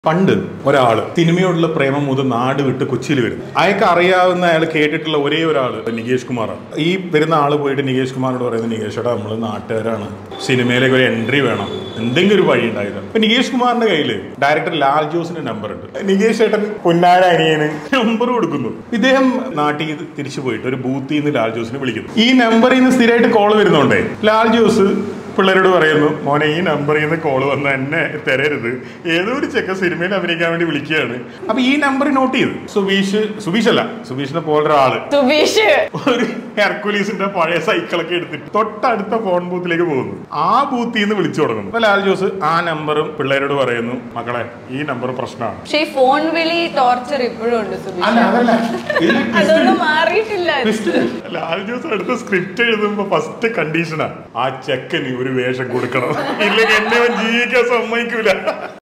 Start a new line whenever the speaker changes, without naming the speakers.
പണ്ട് ഒരാള് സിനിമയോടുള്ള പ്രേമം മുതൽ നാട് വിട്ട് കൊച്ചിയിൽ വരുന്നു അയാൾക്ക് അറിയാവുന്ന അയാൾ കേട്ടിട്ടുള്ള ഒരേ ഒരാള് നികേഷ് കുമാറാണ് ഈ വരുന്ന ആള് പോയിട്ട് നികേഷ് കുമാറിനോട് പറയുന്നത് നികേഷ് ഏട്ടാ നമ്മള് നാട്ടുകാരാണ് സിനിമയിലേക്ക് ഒരു എൻട്രി വേണം എന്തെങ്കിലും ഒരു വഴി ഉണ്ടായത് അപ്പൊ നികേഷ് കുമാറിന്റെ കയ്യില് ഡയറക്ടർ ലാൽ ജോസിന്റെ നമ്പർ ഉണ്ട് നികേഷ് ഏട്ടൻ പുന്നാര അനിയന് നമ്പർ കൊടുക്കുന്നു ഇദ്ദേഹം നാട്ടിൽ നിന്ന് തിരിച്ചു പോയിട്ട് ഒരു ബൂത്തിൽ നിന്ന് ലാൽ ജോസിനെ വിളിക്കുന്നു ഈ നമ്പറിൽ നിന്ന് സ്ഥിരമായിട്ട് കോൾ വരുന്നുണ്ടേ ലാൽ ജോസ് പിള്ളേരോട് പറയുന്നു മോനെ ഈ നമ്പറിൽ നിന്ന് കോൾ വന്ന എന്നെ തരരുത് ഏതോ ഒരു ചെക്ക സിനിമയിൽ അഭിനയിക്കാൻ വേണ്ടി വിളിക്കുകയാണ് അപ്പൊ ഈ നമ്പർ നോട്ട് ചെയ്തു സുബീഷ് സുബീഷ് അല്ല സുബീഷിനെ പോലൊരു ആള്
സുബീഷ്
ഒരു ഹെർക്കുലീസിന്റെ പഴയ സൈക്കിളൊക്കെ എടുത്തിട്ട് തൊട്ടടുത്ത ഫോൺ ബൂത്തിലേക്ക് പോകുന്നു ആ ബൂത്തിൽ നിന്ന് വിളിച്ചു തുടങ്ങുന്നു അപ്പൊ ലാൽ ജോസ് ആ നമ്പറും പിള്ളേരോട് പറയുന്നു മക്കളെ ഈ നമ്പർ പ്രശ്നമാണ്
പക്ഷെ ഈ ഫോൺ വിളി ടോർച്ചർ ഇപ്പോഴും ഉണ്ട് സുബീഷ്
അല്ല അതല്ല ഇതില് twist
അതൊന്നും മാറിയിട്ടില്ല
twist. ലാൽ ജോസ് അടുത്ത സ്ക്രിപ്റ്റ് എഴുതുമ്പോ ഫസ്റ്റ് കണ്ടീഷനാ ആ ചെക്കന് ഒരു വേഷം കൊടുക്കണം ഇല്ലെങ്കിൽ എന്നെ അവൻ ജീവിക്കാൻ സമ്മതിക്കൂല